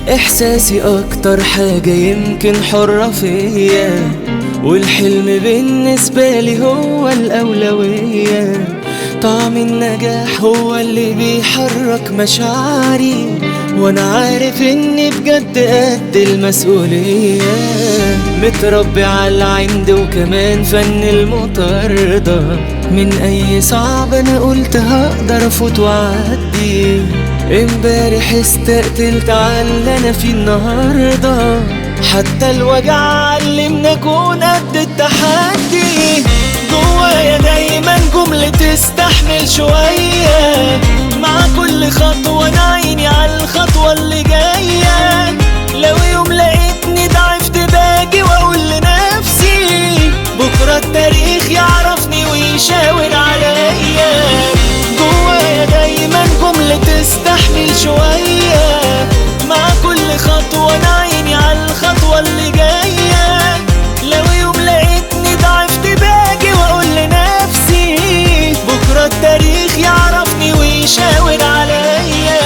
إحساسي أكتر حاجة يمكن حرة فيا والحلم بالنسبة لي هو الأولوية طعم النجاح هو اللي بيحرك مشاعري وانا عارف اني بجد قد المسؤولية متربي على العند وكمان فن المطاردة من اي صعب انا قلت هقدر افوت واعدي امبارح استقتلت على اللي انا فيه النهارده حتى الوجع علمنا اكون قد التحدي جوايا دايما جملة تستحمل شوية مع كل خطوة انا عيني على الخطوة اللي جاية لو يوم لقيتني ضعفت باجي واقول لنفسي بكرة التاريخ يعرفني ويشاور عليا جوايا دايما جملة تستحمل شوية مع كل خطوة انا عيني على الخطوة اللي جاية لو يوم لقيتني ضعفت باجي واقول لنفسي بكرة التاريخ يعرفني ويشاور عليا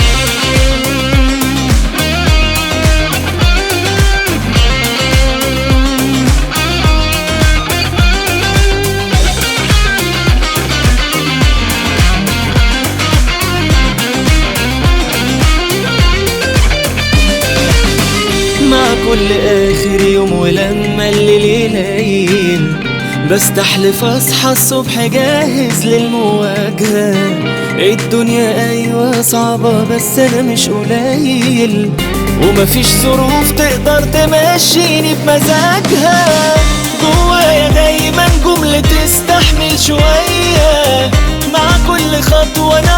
مع كل اخر يوم ولما الليل يليل بستحلف اصحى الصبح جاهز للمواجهة الدنيا ايوه صعبة بس انا مش قليل ومفيش ظروف تقدر تمشيني بمزاجها جوايا دايما جملة تستحمل شوية مع كل خطوة انا